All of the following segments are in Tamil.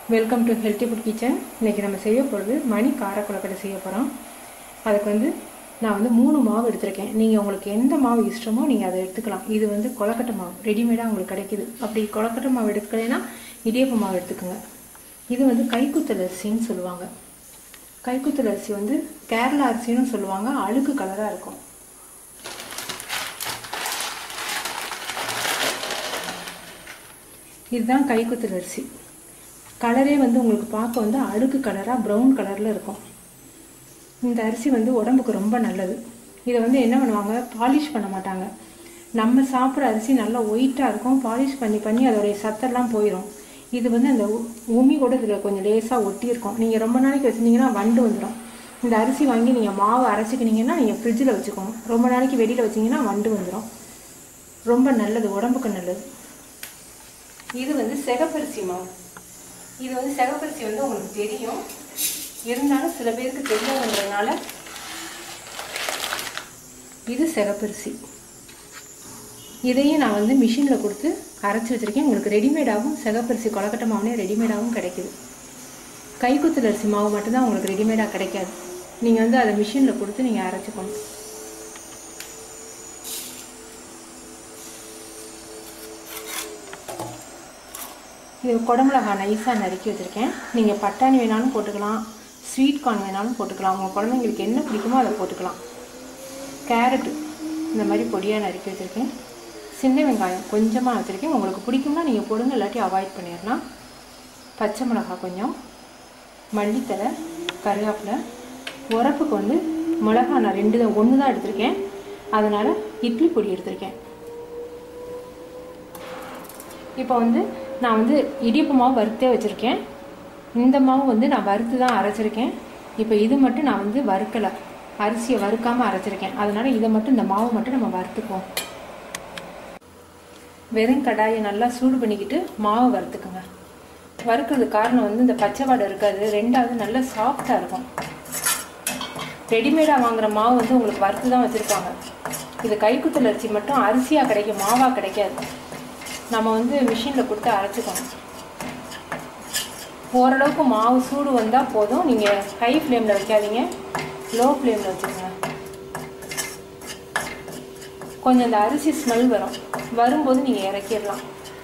welcome to healthy food kitchen இன்றைக்கி நம்ம செய்ய போகிறது மணி கார கொழுக்கட்டை செய்ய போகிறோம் அதுக்கு வந்து நான் வந்து மூணு மாவு எடுத்திருக்கேன் நீங்கள் உங்களுக்கு எந்த மாவு இஷ்டமோ நீங்கள் அதை எடுத்துக்கலாம் இது வந்து கொழக்கட்டை மாவு ரெடிமேடாக உங்களுக்கு கிடைக்குது அப்படி கொழக்கட்டை மாவு எடுக்கலைன்னா இடியப்ப மாவு எடுத்துக்கோங்க இது வந்து கைக்குத்தல் அரிசின்னு சொல்லுவாங்க கைக்குத்தல் அரிசி வந்து கேரளா அரிசின்னு சொல்லுவாங்க அழுக்கு கலராக இருக்கும் இதுதான் கைக்குத்தல் அரிசி கலரே வந்து உங்களுக்கு பார்க்க வந்து அழுக்கு கலராக ப்ரௌன் கலரில் இருக்கும் இந்த அரிசி வந்து உடம்புக்கு ரொம்ப நல்லது இதை வந்து என்ன பண்ணுவாங்க பாலிஷ் பண்ண மாட்டாங்க நம்ம சாப்பிட்ற அரிசி நல்லா ஒயிட்டாக இருக்கும் பாலிஷ் பண்ணி பண்ணி அதோடைய சத்தெல்லாம் போயிடும் இது வந்து அந்த உ- உமி கூட இதில் கொஞ்சம் லேசாக ஒட்டி இருக்கும் நீங்கள் ரொம்ப நாளைக்கு வச்சுருந்தீங்கன்னா வண்டு வந்துடும் இந்த அரிசி வாங்கி நீங்கள் மாவு அரைச்சிக்கினீங்கன்னா நீங்கள் ஃப்ரிட்ஜில் வச்சுக்கோங்க ரொம்ப நாளைக்கு வெளியில் வச்சிங்கன்னா வண்டு வந்துடும் ரொம்ப நல்லது உடம்புக்கு நல்லது இது வந்து சிகப்பரிசி மாவு இது வந்து சிகப்பரிசி வந்து உங்களுக்கு தெரியும் இருந்தாலும் சில பேருக்கு தெரியாதுன்றதுனால இது சிகப்பரிசி இதையும் நான் வந்து மிஷினில் கொடுத்து அரைச்சி வச்சுருக்கேன் உங்களுக்கு ரெடிமேடாகவும் சிகப்பரிசி கொலக்கட்டை மாவுனே ரெடிமேடாகவும் கிடைக்குது கைக்குத்தல் அரிசி மாவு மட்டும்தான் உங்களுக்கு ரெடிமேடாக கிடைக்காது நீங்கள் வந்து அதை மிஷினில் கொடுத்து நீங்கள் அரைச்சிக்கணும் இது குடமிளகா நைஸாக நறுக்கி வச்சுருக்கேன் நீங்கள் பட்டாணி வேணாலும் போட்டுக்கலாம் ஸ்வீட் கார்ன் வேணாலும் போட்டுக்கலாம் உங்கள் குழந்தைங்களுக்கு என்ன பிடிக்குமோ அதை போட்டுக்கலாம் கேரட்டு இந்த மாதிரி பொடியாக நறுக்கி வச்சுருக்கேன் சின்ன வெங்காயம் கொஞ்சமாக வச்சுருக்கேன் உங்களுக்கு பிடிக்கும்னா நீங்கள் போடுங்க இல்லாட்டி அவாய்ட் பண்ணிடலாம் பச்சை மிளகாய் கொஞ்சம் மல்லித்தலை கருவேப்பிலை உரப்புக்கு வந்து மிளகா நான் ரெண்டு தான் ஒன்று தான் எடுத்திருக்கேன் அதனால் இட்லி பொடி எடுத்திருக்கேன் இப்போ வந்து நான் வந்து இடியப்ப மாவு வறுத்தே வச்சுருக்கேன் இந்த மாவு வந்து நான் வறுத்து தான் அரைச்சிருக்கேன் இப்போ இது மட்டும் நான் வந்து வறுக்கலை அரிசியை வறுக்காமல் அரைச்சிருக்கேன் அதனால் இதை மட்டும் இந்த மாவு மட்டும் நம்ம வறுத்துக்குவோம் வெறும் கடாயை நல்லா சூடு பண்ணிக்கிட்டு மாவு வறுத்துக்குங்க வறுக்கிறதுக்கு காரணம் வந்து இந்த பச்சை வாடை இருக்காது ரெண்டாவது நல்லா சாஃப்டாக இருக்கும் ரெடிமேடாக வாங்குற மாவு வந்து உங்களுக்கு வறுத்து தான் வச்சுருப்பாங்க இது கைக்குத்தல் அரிசி மட்டும் அரிசியாக கிடைக்கும் மாவாக கிடைக்காது நம்ம வந்து மிஷினில் கொடுத்து அரைச்சிக்கணும் ஓரளவுக்கு மாவு சூடு வந்தால் போதும் நீங்கள் ஹை ஃப்ளேமில் வைக்காதீங்க லோ ஃப்ளேமில் வச்சுக்கோங்க கொஞ்சம் இந்த அரிசி ஸ்மெல் வரும் வரும்போது நீங்கள் இறக்கிடலாம்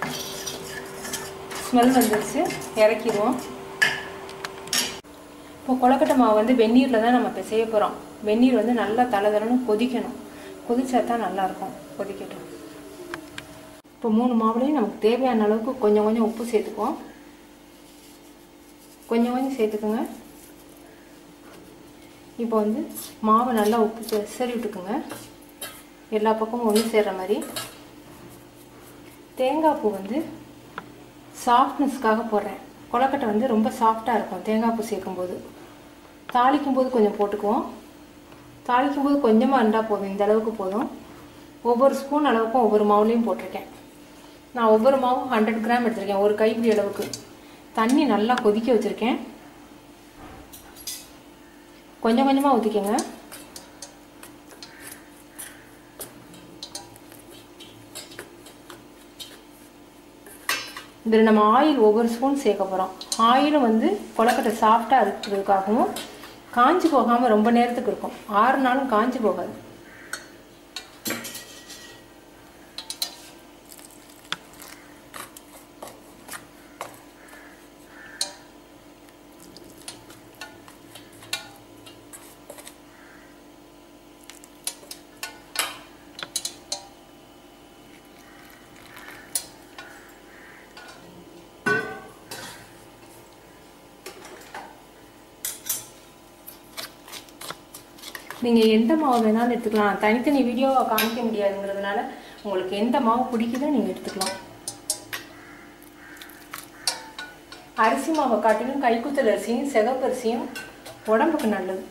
ஸ்மெல் வந்துருச்சு இறக்கிடுவோம் இப்போ கொழக்கட்டை மாவு வந்து வெந்நீரில் தான் நம்ம இப்போ செய்ய போகிறோம் வெந்நீர் வந்து நல்லா தலை தலைன்னு கொதிக்கணும் கொதிச்சா தான் நல்லாயிருக்கும் கொதிக்கட்டும் இப்போ மூணு மாவுலையும் நமக்கு தேவையான அளவுக்கு கொஞ்சம் கொஞ்சம் உப்பு சேர்த்துக்குவோம் கொஞ்சம் கொஞ்சம் சேர்த்துக்குங்க இப்போ வந்து மாவை நல்லா உப்பு சே- சரி விட்டுக்குங்க எல்லா பக்கமும் ஒன்று சேர்ற மாதிரி தேங்காய் பூ வந்து சாஃப்ட்னஸ்க்காக போடுறேன் கொழக்கட்டை வந்து ரொம்ப சாஃப்டாக இருக்கும் தேங்காய் பூ சேர்க்கும்போது தாளிக்கும் போது கொஞ்சம் போட்டுக்குவோம் தாளிக்கும் போது கொஞ்சமாக இருந்தால் போதும் இந்த அளவுக்கு போதும் ஒவ்வொரு ஸ்பூன் அளவுக்கும் ஒவ்வொரு மாவுலையும் போட்டிருக்கேன் நான் ஒவ்வொரு மாவும் ஹண்ட்ரட் கிராம் எடுத்திருக்கேன் ஒரு கைப்பிடி அளவுக்கு தண்ணி நல்லா கொதிக்க வச்சுருக்கேன் கொஞ்சம் கொஞ்சமாக ஊற்றிக்கங்க இதில் நம்ம ஆயில் ஒவ்வொரு ஸ்பூன் சேர்க்க போகிறோம் ஆயிலும் வந்து கொழக்கட்டை சாஃப்டாக இருக்கிறதுக்காகவும் காஞ்சி போகாமல் ரொம்ப நேரத்துக்கு இருக்கும் ஆறு நாளும் காஞ்சி போகாது நீங்கள் எந்த மாவு வேணாலும் எடுத்துக்கலாம் தனித்தனி வீடியோவை காமிக்க முடியாதுங்கிறதுனால உங்களுக்கு எந்த மாவு பிடிக்குதோ நீங்கள் எடுத்துக்கலாம் அரிசி மாவை காட்டிலும் கைக்குத்தல் அரிசியும் சிகப்பரிசியும் உடம்புக்கு நல்லது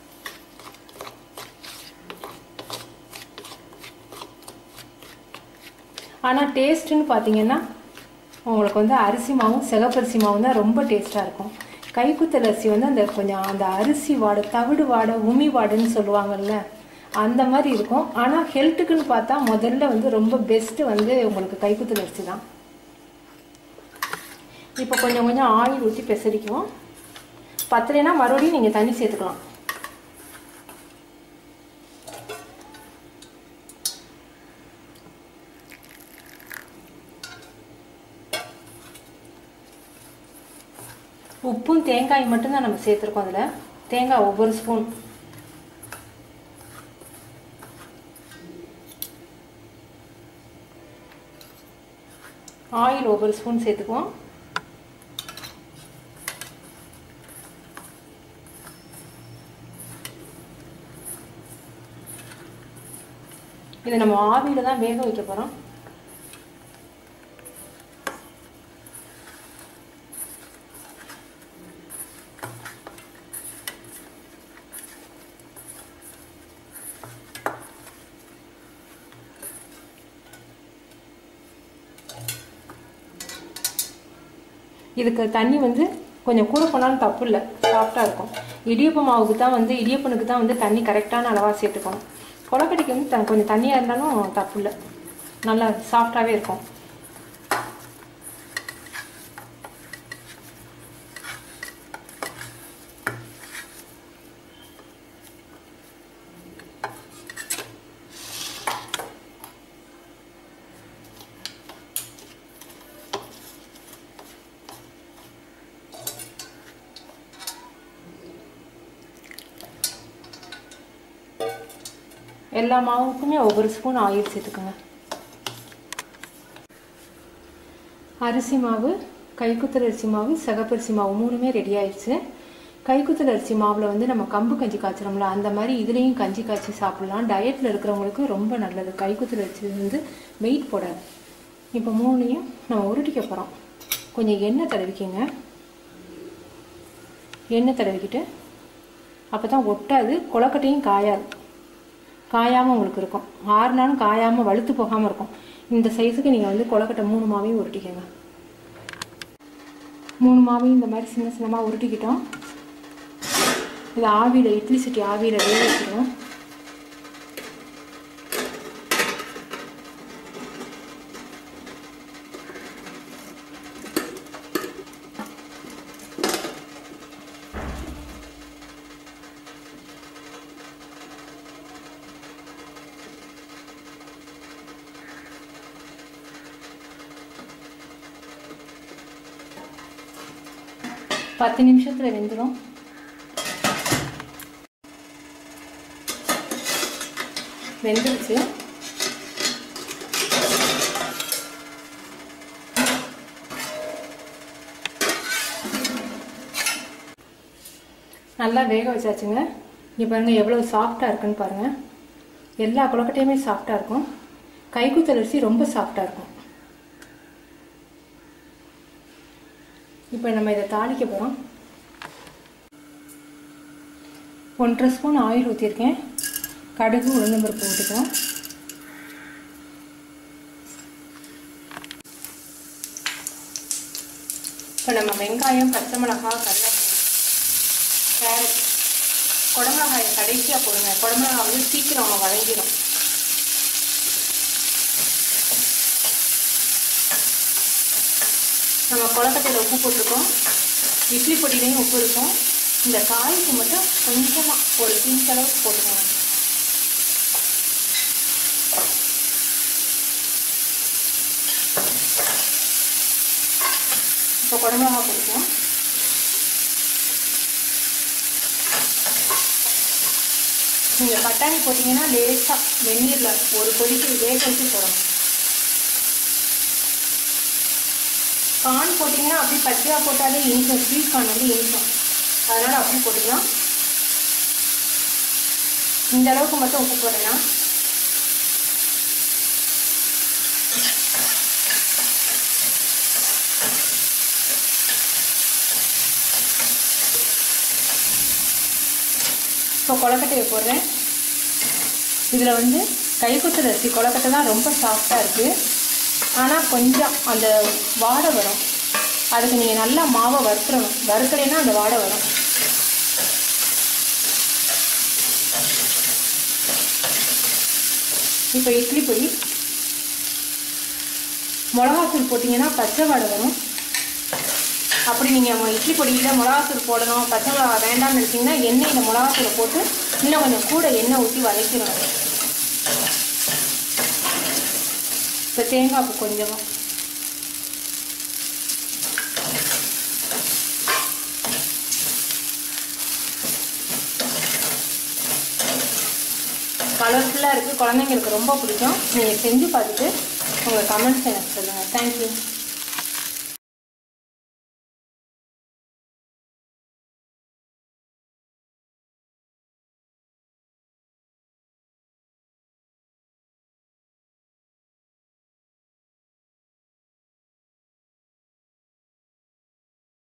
ஆனால் டேஸ்ட்டுன்னு பார்த்தீங்கன்னா உங்களுக்கு வந்து அரிசி மாவும் சிகப்பரிசி மாவும் தான் ரொம்ப டேஸ்ட்டாக இருக்கும் கைக்குத்தல் அரிசி வந்து அந்த கொஞ்சம் அந்த அரிசி வாடை தவிடு வாடை உமி வாடைன்னு சொல்லுவாங்கல்ல அந்த மாதிரி இருக்கும் ஆனால் ஹெல்த்துக்குன்னு பார்த்தா முதல்ல வந்து ரொம்ப பெஸ்ட்டு வந்து உங்களுக்கு கைக்குத்தல் அரிசி தான் இப்போ கொஞ்சம் கொஞ்சம் ஆயில் ஊற்றி பெசரிக்கும் பத்தலைன்னா மறுபடியும் நீங்கள் தண்ணி சேர்த்துக்கலாம் உப்பும் தேங்காய் மட்டும்தான் நம்ம சேர்த்துருக்கோம் அதில் தேங்காய் ஒவ்வொரு ஸ்பூன் ஆயில் ஒவ்வொரு ஸ்பூன் சேர்த்துக்குவோம் இதை நம்ம ஆவியில் தான் வேக வைக்க போகிறோம் இதுக்கு தண்ணி வந்து கொஞ்சம் கூட போனாலும் தப்பு இல்லை சாஃப்டாக இருக்கும் இடியப்ப மாவுக்கு தான் வந்து இடியப்பனுக்கு தான் வந்து தண்ணி கரெக்டான அளவாக சேர்த்துக்கணும் கொலக்கட்டைக்கு வந்து த கொஞ்சம் தண்ணியாக இருந்தாலும் தப்பு இல்லை நல்லா சாஃப்டாகவே இருக்கும் எல்லா மாவுக்குமே ஒவ்வொரு ஸ்பூன் ஆயில் சேர்த்துக்கோங்க அரிசி மாவு கைக்குத்தல் அரிசி மாவு சிகப்பரிசி மாவு மூணுமே ரெடி ஆயிடுச்சு கைக்குத்தல் அரிசி மாவில் வந்து நம்ம கம்பு கஞ்சி காய்ச்சிரோம்ல அந்த மாதிரி இதுலேயும் கஞ்சி காய்ச்சி சாப்பிட்லாம் டயட்டில் இருக்கிறவங்களுக்கு ரொம்ப நல்லது கைக்குத்தல் அரிசி வந்து வெயிட் போடாது இப்போ மூணையும் நம்ம உருட்டிக்க போகிறோம் கொஞ்சம் எண்ணெய் தடவிக்கங்க எண்ணெய் தடவிக்கிட்டு அப்போ தான் ஒட்டாது கொலக்கட்டையும் காயாது காயாமல் உங்களுக்கு இருக்கும் ஆறு நாளும் காயாமல் வலுத்து போகாமல் இருக்கும் இந்த சைஸுக்கு நீங்கள் வந்து கொலக்கட்டை மூணு மாவையும் உருட்டிக்கோங்க மூணு மாவையும் இந்த மாதிரி சின்ன சின்னமாக உருட்டிக்கிட்டோம் இது ஆவியில் இட்லி சட்டி ஆவியில் வேக வச்சிடும் பத்து நிமிஷத்தில் வெந்துடும் வெந்துருச்சு நல்லா வேக வச்சாச்சுங்க இங்கே பாருங்கள் எவ்வளோ சாஃப்டாக இருக்குன்னு பாருங்கள் எல்லா கொலக்கட்டையுமே சாஃப்டாக இருக்கும் கைக்குத்தல் அரிசி ரொம்ப சாஃப்டாக இருக்கும் இப்போ நம்ம இதை தாளிக்க போகிறோம் ஒன்றரை ஸ்பூன் ஆயில் ஊற்றிருக்கேன் கடுகு உளுந்தம்பருப்பு போட்டுக்கிறோம் இப்போ நம்ம வெங்காயம் பச்சை மிளகாய் கருவேப்பிலை கேரட் குடமிளகாயை கடைசியாக போடுங்க குடமிளகாய் வந்து சீக்கிரம் வதங்கிடும் நம்ம கொலக்கட்டையில் உப்பு போட்டிருக்கோம் இட்லி பொடியிலையும் உப்பு இருக்கும் இந்த காய்க்கு மட்டும் கொஞ்சமாக ஒரு பிஞ்ச் அளவுக்கு போட்டுக்கோங்க இப்போ குடமிளகா போட்டுக்கலாம் நீங்கள் பட்டாணி போட்டிங்கன்னா லேசாக வெந்நீரில் ஒரு கொதிக்கு வேக வச்சு போடணும் கார்ன் போட்டிங்கன்னா அப்படி பச்சையாக போட்டாலே இனிக்கும் ஸ்வீட் கார்ன் வந்து இனிக்கும் அதனால் அப்படி போட்டுக்கலாம் இந்த அளவுக்கு மட்டும் உப்பு போடுறேன்னா இப்போ கொலக்கட்டையை போடுறேன் இதில் வந்து கைக்குத்தல் அரிசி கொலக்கட்டை தான் ரொம்ப சாஃப்டாக இருக்குது ஆனால் கொஞ்சம் அந்த வாடை வரும் அதுக்கு நீங்கள் நல்லா மாவை வறுத்துறணும் வறுக்கலைன்னா அந்த வாடை வரும் இப்போ இட்லி பொடி மிளகாத்தூள் போட்டிங்கன்னா பச்சை வாடை வரும் அப்படி நீங்கள் இட்லி பொடியில் மிளகாத்தூள் போடணும் பச்சை மிளகா வேண்டாம்னு நினச்சிங்கன்னா எண்ணெயில் மிளகாத்தூளை போட்டு இன்னும் கொஞ்சம் கூட எண்ணெய் ஊற்றி வதக்கிடணும் இப்போ தேங்காய் பூ கொஞ்சமாக கலர்ஃபுல்லாக இருக்குது குழந்தைங்களுக்கு ரொம்ப பிடிக்கும் நீங்கள் செஞ்சு பார்த்துட்டு உங்கள் கமெண்ட்ஸ் எனக்கு சொல்லுங்கள் தேங்க்யூ